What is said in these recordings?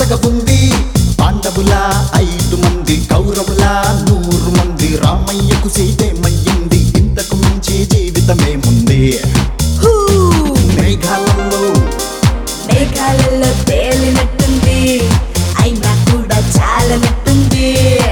పగ ఉంది పాండవుల ఐదు మంది కౌరవుల నూరు మంది రామయ్యకు సీతేమయ్యింది ఇంతకు మించి జీవితమేముంది హూ! మేఘాలలో మేఘాలలో తేలినట్టుంది అయినా కూడా చాలనట్టుంది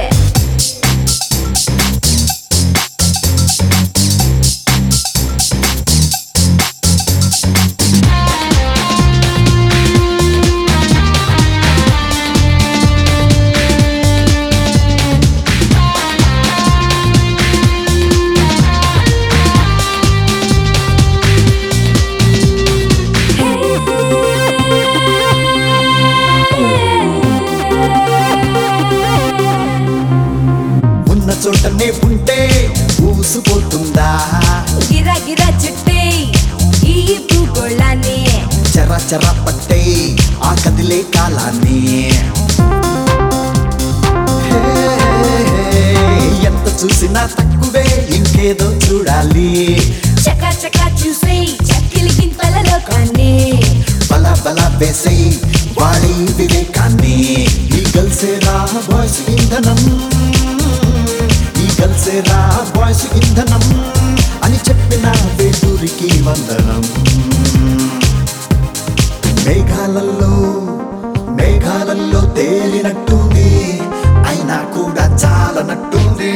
ఉన్న చోటనే ఉంటే ఊసిపోతుందా గిరా గిరా చుట్టే ఈ భూగోళాన్ని చెర చెర పట్టే ఆ కదిలే కాలాన్ని హే, ఎంత చూసినా తక్కువే ఇంకేదో చూడాలి చకా చకా చూసే చక్కిలి గింతల లోకాన్ని బల బల వేసే వాడి వివేకాన్ని ఈ గల్సేరా బాయ్స్ ఇంధనం ఈ గల్సేరా బాయ్స్ ఇంధనం అని చెప్పిన వేటూరికి వందనం మేఘాలలో మేఘాలలో తేలినట్టుంది అయినా కూడా చాలనట్టుంది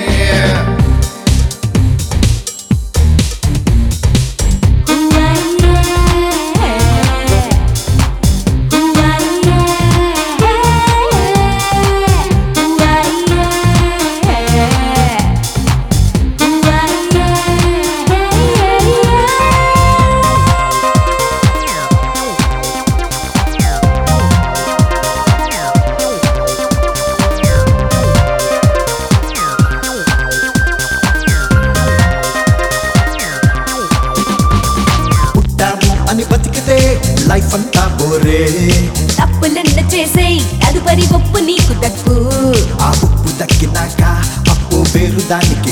పుట్టాము అని బతికితే లైఫ్ అంతా బోరే తప్పులన్న చేసే తదుపరి ఒప్పు నీకు దక్కు ఆ ఉప్పు దక్కినాక అప్పు పేరు దానికి